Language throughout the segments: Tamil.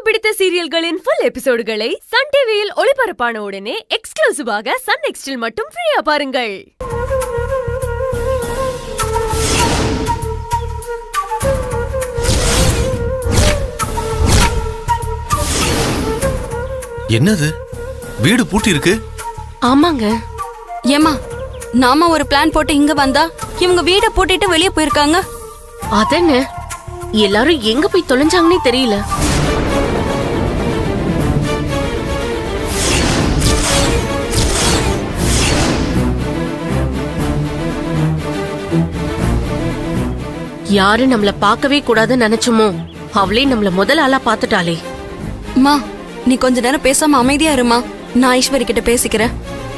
பிடித்த சீரியல்களின் ஃபுல் எபிசோடுகளை சன் டிவியில் ஒளிபரப்பான உடனே எக்ஸ்க்ளூசிவாக சன் நெக்ஸ்டில் மட்டும் ஃப்ரீயா பாருங்கள் என்னது வீடு பூட்டி இருக்கு ஆமாங்க ஏமா நாம ஒரு பிளான் போட்டு இங்க வந்தா இவங்க வீட பூட்டிட்டு வெளிய போயிருக்காங்க அதென்ன எல்லாரும் எங்க போய் தொலைஞ்சாங்கன்னே தெரியல யாரு நம்மள பார்க்கவே கூடாதுன்னு நினைச்சோமோ அவளே நம்மள முதல் ஆளா பாத்துட்டாளே மா நீ கொஞ்ச நேரம் பேசாம அமைதியா இருமா நான் ஈஸ்வரி கிட்ட பேசிக்கிறேன்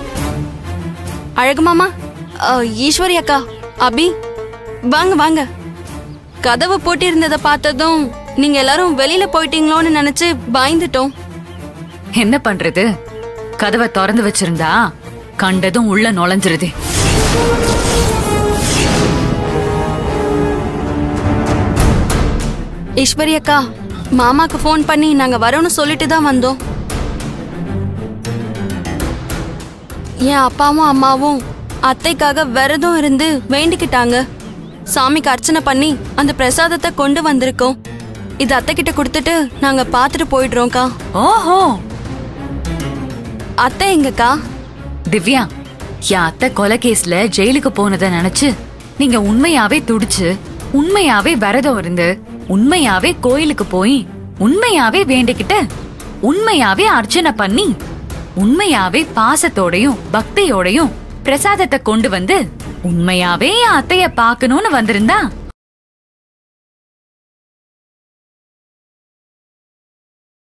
அழகு மாமா அ, ஈஸ்வரி அக்கா அபி வாங்க வாங்க கதவு பூட்டி இருந்ததை பார்த்ததும் நீங்க எல்லாரும் வெளியில போயிட்டீங்களோன்னு நினைச்சு பயந்துட்டோம் என்ன பண்றது கதவை திறந்து வச்சிருந்தா கண்டதும் உள்ள நுழைஞ்சிருது ஈஸ்வரி அக்கா மாமாக்கு ஃபோன் பண்ணி நாங்க வரோம்னு சொல்லிட்டு தான் வந்தோம் என் அப்பாவும் அம்மாவும் அத்தைக்காக விரதம் இருந்து வேண்டிக்கிட்டாங்க சாமிக்கு அர்ச்சனை பண்ணி அந்த பிரசாதத்தை கொண்டு வந்திருக்கோம் இது அத்தை கிட்ட கொடுத்துட்டு நாங்க பார்த்துட்டு போயிடுறோம்க்கா ஓஹோ அத்தை எங்கக்கா திவ்யா என் அத்தை கொலை கேஸ்ல ஜெயிலுக்கு போனதை நினைச்சு நீங்க உண்மையாவே துடிச்சு உண்மையாவே விரதம் இருந்து உண்மையாவே கோயிலுக்கு போய் உண்மையாவே வேண்டிக்கிட்டு உண்மையாவே அர்ச்சனை பண்ணி உண்மையாவே பாசத்தோடையும் பக்தியோடையும் பிரசாதத்தை கொண்டு வந்து உண்மையாவே என் அத்தைய பார்க்கணும்னு வந்திருந்தா